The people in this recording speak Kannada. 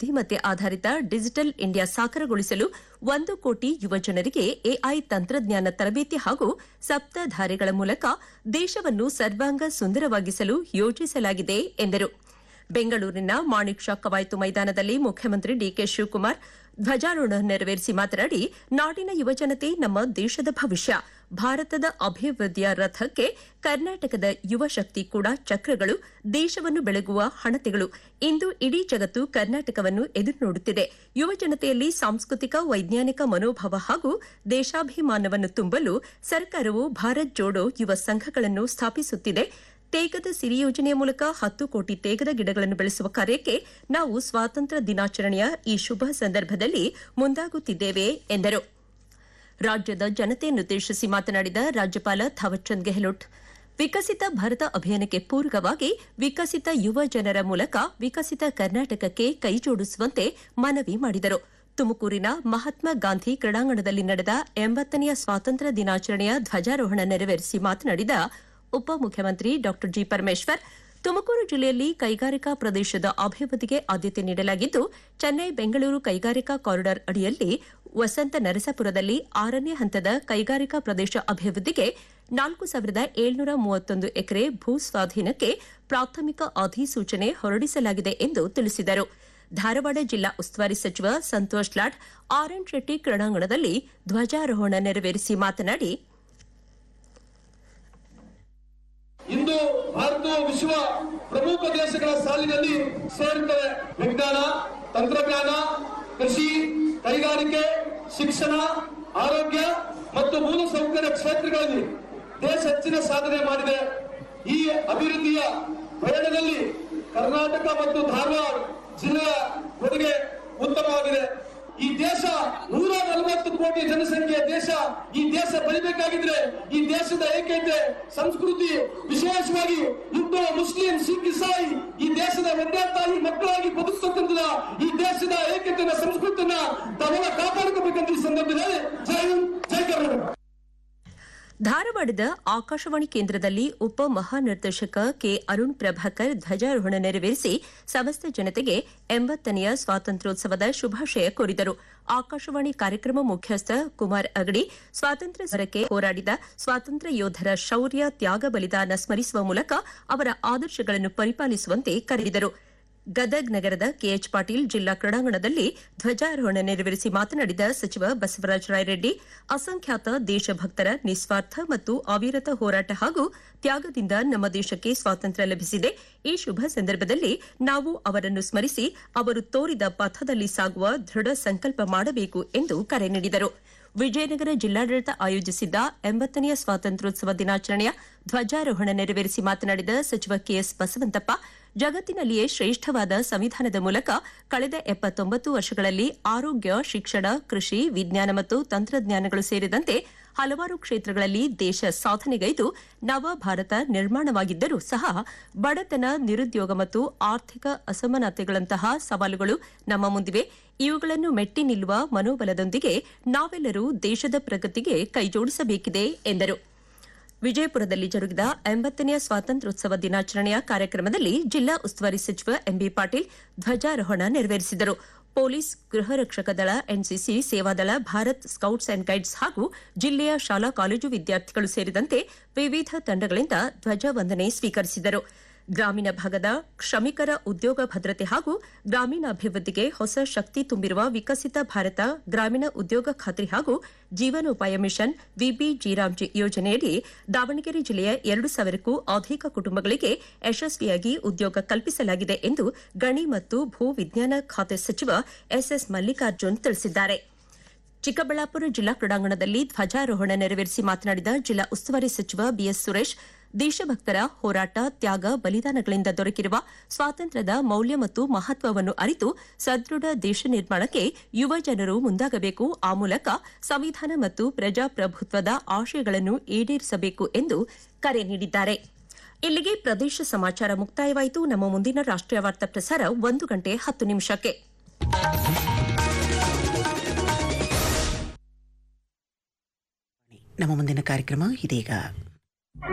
ಬುದ್ದಿಮತ್ತೆ ಆಧಾರಿತ ಡಿಜಿಟಲ್ ಇಂಡಿಯಾ ಸಾಕಾರಗೊಳಿಸಲು ಒಂದು ಕೋಟಿ ಯುವಜನರಿಗೆ ಎಐ ತಂತ್ರಜ್ಞಾನ ತರಬೇತಿ ಹಾಗೂ ಸಪ್ತಧಾರೆಗಳ ಮೂಲಕ ದೇಶವನ್ನು ಸರ್ವಾಂಗ ಸುಂದರವಾಗಿಸಲು ಯೋಜಿಸಲಾಗಿದೆ ಎಂದರು ಬೆಂಗಳೂರಿನ ಮಾಣಿಕ್ ಶಾ ಕವಾಯತು ಮೈದಾನದಲ್ಲಿ ಮುಖ್ಯಮಂತ್ರಿ ಡಿಕೆ ಶಿವಕುಮಾರ್ ಧ್ವಜಾರೋಹಣ ನೆರವೇರಿಸಿ ಮಾತನಾಡಿ ನಾಡಿನ ಯುವಜನತೆ ನಮ್ಮ ದೇಶದ ಭವಿಷ್ಯ ಭಾರತದ ಅಭಿವೃದ್ಧಿಯ ರಥಕ್ಕೆ ಕರ್ನಾಟಕದ ಯುವ ಶಕ್ತಿ ಕೂಡ ಚಕ್ರಗಳು ದೇಶವನ್ನು ಬೆಳಗುವ ಹಣತೆಗಳು ಇಂದು ಇಡೀ ಜಗತ್ತು ಕರ್ನಾಟಕವನ್ನು ಎದುರು ನೋಡುತ್ತಿದೆ ಯುವಜನತೆಯಲ್ಲಿ ಸಾಂಸ್ಕೃತಿಕ ವೈಜ್ಞಾನಿಕ ಮನೋಭಾವ ಹಾಗೂ ದೇಶಾಭಿಮಾನವನ್ನು ತುಂಬಲು ಸರ್ಕಾರವು ಭಾರತ್ ಜೋಡೋ ಯುವ ಸಂಘಗಳನ್ನು ಸ್ಥಾಪಿಸುತ್ತಿದೆ ತೇಗದ ಸಿರಿ ಯೋಜನೆಯ ಮೂಲಕ ಹತ್ತು ಕೋಟಿ ತೇಗದ ಗಿಡಗಳನ್ನು ಬೆಳೆಸುವ ಕಾರ್ಯಕ್ಕೆ ನಾವು ಸ್ವಾತಂತ್ರ್ಯ ದಿನಾಚರಣೆಯ ಈ ಶುಭ ಸಂದರ್ಭದಲ್ಲಿ ಮುಂದಾಗುತ್ತಿದ್ದೇವೆ ಎಂದರು ರಾಜ್ಯದ ಜನತೆಯನ್ನುದ್ದೇಶಿಸಿ ಮಾತನಾಡಿದ ರಾಜ್ಯಪಾಲ ಥಾವರ್ಚಂದ್ ಗೆಹ್ಲೋಟ್ ವಿಕಸಿತ ಭಾರತ ಅಭಿಯಾನಕ್ಕೆ ಪೂರಕವಾಗಿ ವಿಕಸಿತ ಯುವ ಜನರ ಮೂಲಕ ವಿಕಸಿತ ಕರ್ನಾಟಕಕ್ಕೆ ಕೈಜೋಡಿಸುವಂತೆ ಮನವಿ ಮಾಡಿದರು ತುಮಕೂರಿನ ಮಹಾತ್ಮ ಗಾಂಧಿ ಕ್ರೀಡಾಂಗಣದಲ್ಲಿ ನಡೆದ ಎಂಬತ್ತನೆಯ ಸ್ವಾತಂತ್ರ್ಯ ದಿನಾಚರಣೆಯ ಧ್ವಜಾರೋಹಣ ನೆರವೇರಿಸಿ ಮಾತನಾಡಿದ ಉಪಮುಖ್ಯಮಂತ್ರಿ ಡಾ ಜಿ ಪರಮೇಶ್ವರ್ ತುಮಕೂರು ಜಿಲ್ಲೆಯಲ್ಲಿ ಕೈಗಾರಿಕಾ ಪ್ರದೇಶದ ಅಭಿವೃದ್ಧಿಗೆ ಆದ್ಯತೆ ನೀಡಲಾಗಿದ್ದು ಚೆನ್ನೈ ಬೆಂಗಳೂರು ಕೈಗಾರಿಕಾ ಕಾರಿಡಾರ್ ಅಡಿಯಲ್ಲಿ ವಸಂತ ನರಸಾಪುರದಲ್ಲಿ ಆರನೇ ಹಂತದ ಕೈಗಾರಿಕಾ ಪ್ರದೇಶ ಅಭಿವೃದ್ಧಿಗೆ ನಾಲ್ಕು ಸಾವಿರದ ಏಳ್ನೂರ ಮೂವತ್ತೊಂದು ಎಕರೆ ಭೂ ಸ್ವಾಧೀನಕ್ಕೆ ಪ್ರಾಥಮಿಕ ಅಧಿಸೂಚನೆ ಹೊರಡಿಸಲಾಗಿದೆ ಎಂದು ತಿಳಿಸಿದರು ಧಾರವಾಡ ಜಿಲ್ಲಾ ಉಸ್ತುವಾರಿ ಸಚಿವ ಸಂತೋಷ್ ಲಾಡ್ ಆರ್ಎನ್ ಶೆಟ್ಟಿ ಕ್ರೀಡಾಂಗಣದಲ್ಲಿ ಧ್ವಜಾರೋಹಣ ನೆರವೇರಿಸಿ ಮಾತನಾಡಿ ಇಂದು ಭಾರತವು ವಿಶ್ವ ಪ್ರಮುಖ ದೇಶಗಳ ಸಾಲಿನಲ್ಲಿ ಸೇರುತ್ತದೆ ವಿಜ್ಞಾನ ತಂತ್ರಜ್ಞಾನ ಕೃಷಿ ಕೈಗಾರಿಕೆ ಶಿಕ್ಷಣ ಆರೋಗ್ಯ ಮತ್ತು ಮೂಲಸೌಕರ್ಯ ಕ್ಷೇತ್ರಗಳಲ್ಲಿ ದೇಶ ಹೆಚ್ಚಿನ ಸಾಧನೆ ಮಾಡಿದೆ ಈ ಅಭಿವೃದ್ಧಿಯ ಪಯಣದಲ್ಲಿ ಕರ್ನಾಟಕ ಮತ್ತು ಧಾರವಾಡ ಜಿಲ್ಲೆಯ ಕೊಡುಗೆ ಉತ್ತಮವಾಗಿದೆ ಈ ದೇಶ ನೂರ ನಲವತ್ತು ಕೋಟಿ ಜನಸಂಖ್ಯೆಯ ದೇಶ ಈ ದೇಶ ಬೆಳಿಬೇಕಾಗಿದ್ರೆ ಈ ದೇಶದ ಏಕೈತೆ ಸಂಸ್ಕೃತಿ ವಿಶೇಷವಾಗಿ ಹಿಂದೂ ಮುಸ್ಲಿಂ ಸಿಖ್ ಇಸಾಯಿ ಈ ದೇಶದ ಒಂದೇ ತಾಯಿ ಮಕ್ಕಳಾಗಿ ಬದುಕತಕ್ಕಂಥ ಈ ದೇಶದ ಏಕತೆಯ ಸಂಸ್ಕೃತಿಯನ್ನ ತಾವೆಲ್ಲ ಕಾಪಾಡ್ಕೋಬೇಕಂತ ಈ ಸಂದರ್ಭದಲ್ಲಿ ಜೈ ಹಿಂದ್ ಜೈ ಕರ್ನಾಟಕ ಧಾರವಾಡದ ಆಕಾಶವಾಣಿ ಕೇಂದ್ರದಲ್ಲಿ ಉಪ ಮಹಾನಿರ್ದೇಶಕ ಕೆ ಅರುಣ್ ಪ್ರಭಾಕರ್ ಧ್ವಜಾರೋಹಣ ನೆರವೇರಿಸಿ ಸಮಸ್ತ ಜನತೆಗೆ ಎಂಬತ್ತನೆಯ ಸ್ವಾತಂತ್ರ್ಯೋತ್ಸವದ ಶುಭಾಶಯ ಕೋರಿದರು ಆಕಾಶವಾಣಿ ಕಾರ್ಯಕ್ರಮ ಮುಖ್ಯಸ್ಥ ಕುಮಾರ್ ಅಗಡಿ ಸ್ವಾತಂತ್ರ್ಯ ಸಮರಕ್ಕೆ ಹೋರಾಡಿದ ಸ್ವಾತಂತ್ರ್ಯ ಯೋಧರ ಶೌರ್ಯ ತ್ಯಾಗ ಬಲಿದಾನ ಸ್ಮರಿಸುವ ಮೂಲಕ ಅವರ ಆದರ್ಶಗಳನ್ನು ಪರಿಪಾಲಿಸುವಂತೆ ಕರೆದಿದರು ಗದಗ್ ನಗರದ ಕೆಎಚ್ ಪಾಟೀಲ್ ಜಿಲ್ಲಾ ಕ್ರೀಡಾಂಗಣದಲ್ಲಿ ಧ್ವಜಾರೋಹಣ ನೆರವೇರಿಸಿ ಮಾತನಾಡಿದ ಸಚಿವ ಬಸವರಾಜ ರಾಯರೆಡ್ಡಿ ಅಸಂಖ್ಯಾತ ದೇಶಭಕ್ತರ ನಿಸ್ವಾರ್ಥ ಮತ್ತು ಅವಿರತ ಹೋರಾಟ ಹಾಗೂ ತ್ಯಾಗದಿಂದ ನಮ್ಮ ದೇಶಕ್ಕೆ ಸ್ವಾತಂತ್ರ್ಯ ಲಭಿಸಿದೆ ಈ ಶುಭ ಸಂದರ್ಭದಲ್ಲಿ ನಾವು ಅವರನ್ನು ಸ್ಮರಿಸಿ ಅವರು ತೋರಿದ ಪಥದಲ್ಲಿ ಸಾಗುವ ದೃಢ ಸಂಕಲ್ಪ ಮಾಡಬೇಕು ಎಂದು ಕರೆ ನೀಡಿದರು ವಿಜಯನಗರ ಜಿಲ್ಲಾಡಳಿತ ಆಯೋಜಿಸಿದ್ದ ಎಂಬತ್ತನೆಯ ಸ್ವಾತಂತ್ರ್ಯೋತ್ಸವ ದಿನಾಚರಣೆಯ ಧ್ವಜಾರೋಹಣ ನೆರವೇರಿಸಿ ಮಾತನಾಡಿದ ಸಚಿವ ಕೆಎಸ್ ಬಸವಂತಪ್ಪ ಜಗತ್ತಿನಲ್ಲಿಯೇ ಶ್ರೇಷ್ಠವಾದ ಸಂವಿಧಾನದ ಮೂಲಕ ಕಳೆದ ಎಪ್ಪತ್ತೊಂಬತ್ತು ವರ್ಷಗಳಲ್ಲಿ ಆರೋಗ್ಯ ಶಿಕ್ಷಣ ಕೃಷಿ ವಿಜ್ಞಾನ ಮತ್ತು ತಂತ್ರಜ್ಞಾನಗಳು ಸೇರಿದಂತೆ ಹಲವಾರು ಕ್ಷೇತ್ರಗಳಲ್ಲಿ ದೇಶ ಸಾಧನೆಗೈದು ನವ ಭಾರತ ನಿರ್ಮಾಣವಾಗಿದ್ದರೂ ಸಹ ಬಡತನ ನಿರುದ್ಯೋಗ ಮತ್ತು ಆರ್ಥಿಕ ಅಸಮಾನತೆಗಳಂತಹ ಸವಾಲುಗಳು ನಮ್ಮ ಮುಂದಿವೆ ಇವುಗಳನ್ನು ಮೆಟ್ಟಿ ನಿಲ್ಲುವ ಮನೋಬಲದೊಂದಿಗೆ ನಾವೆಲ್ಲರೂ ದೇಶದ ಪ್ರಗತಿಗೆ ಕೈಜೋಡಿಸಬೇಕಿದೆ ಎಂದರು ವಿಜಯಪುರದಲ್ಲಿ ಜರುಗಿದ ಎಂಬತ್ತನೆಯ ಸ್ವಾತಂತ್ರ್ಯೋತ್ಸವ ದಿನಾಚರಣೆಯ ಕಾರ್ಯಕ್ರಮದಲ್ಲಿ ಜಿಲ್ಲಾ ಉಸ್ತುವಾರಿ ಸಚಿವ ಎಂಬಿ ಪಾಟೀಲ್ ಧ್ವಜಾರೋಹಣ ನೆರವೇರಿಸಿದರು ಪೊಲೀಸ್ ಗೃಹ ರಕ್ಷಕ ದಳ ಎನ್ಸಿಸಿ ಸೇವಾದಳ ಭಾರತ್ ಸ್ಕೌಟ್ಸ್ ಅಂಡ್ ಗೈಡ್ಸ್ ಹಾಗೂ ಜಿಲ್ಲೆಯ ಶಾಲಾ ಕಾಲೇಜು ವಿದ್ಯಾರ್ಥಿಗಳು ಸೇರಿದಂತೆ ವಿವಿಧ ತಂಡಗಳಿಂದ ಧ್ವಜವಂದನೆ ಸ್ವೀಕರಿಸಿದರು ಗ್ರಾಮೀಣ ಭಾಗದ ಶ್ರಮಿಕರ ಉದ್ಯೋಗ ಭದ್ರತೆ ಹಾಗೂ ಗ್ರಾಮೀಣಾಭಿವೃದ್ಧಿಗೆ ಹೊಸ ಶಕ್ತಿ ತುಂಬಿರುವ ವಿಕಸಿತ ಭಾರತ ಗ್ರಾಮೀಣ ಉದ್ಯೋಗ ಖಾತ್ರಿ ಹಾಗೂ ಜೀವನೋಪಾಯ ಮಿಷನ್ ವಿಬಿಜಿರಾಮ್ಜಿ ಯೋಜನೆಯಡಿ ದಾವಣಗೆರೆ ಜಿಲ್ಲೆಯ ಎರಡು ಸಾವಿರಕ್ಕೂ ಅಧಿಕ ಕುಟುಂಬಗಳಿಗೆ ಯಶಸ್ವಿಯಾಗಿ ಉದ್ಯೋಗ ಕಲ್ಪಿಸಲಾಗಿದೆ ಎಂದು ಗಣಿ ಮತ್ತು ಭೂ ವಿಜ್ಞಾನ ಖಾತೆ ಸಚಿವ ಎಸ್ಎಸ್ ಮಲ್ಲಿಕಾರ್ಜುನ್ ತಿಳಿಸಿದ್ದಾರೆ ಚಿಕ್ಕಬಳ್ಳಾಪುರ ಜಿಲ್ಲಾ ಕ್ರೀಡಾಂಗಣದಲ್ಲಿ ಧ್ವಜಾರೋಹಣ ನೆರವೇರಿಸಿ ಮಾತನಾಡಿದ ಜಿಲ್ಲಾ ಉಸ್ತುವಾರಿ ಸಚಿವ ಬಿಎಸ್ ಸುರೇಶ್ ದೇಶಭಕ್ತರ ಹೋರಾಟ ತ್ಯಾಗ ಬಲಿದಾನಗಳಿಂದ ದೊರಕಿರುವ ಸ್ವಾತಂತ್ರ್ಯದ ಮೌಲ್ಯ ಮತ್ತು ಮಹತ್ವವನ್ನು ಅರಿತು ಸದೃಢ ದೇಶ ನಿರ್ಮಾಣಕ್ಕೆ ಯುವ ಜನರು ಮುಂದಾಗಬೇಕು ಆ ಮೂಲಕ ಸಂವಿಧಾನ ಮತ್ತು ಪ್ರಜಾಪ್ರಭುತ್ವದ ಆಶಯಗಳನ್ನು ಈಡೇರಿಸಬೇಕು ಎಂದು ಕರೆ ನೀಡಿದ್ದಾರೆ ಇಲ್ಲಿಗೆ ಪ್ರದೇಶ ಸಮಾಚಾರ ಮುಕ್ತಾಯವಾಯಿತು ನಮ್ಮ ಮುಂದಿನ ರಾಷ್ಟ್ರೀಯ ವಾರ್ತಾ ಪ್ರಸಾರ ಒಂದು ಗಂಟೆ ಹತ್ತು ನಿಮಿಷಕ್ಕೆ ನಮ್ಮ ಮುಂದಿನ ಕಾರ್ಯಕ್ರಮ ಇದೀಗ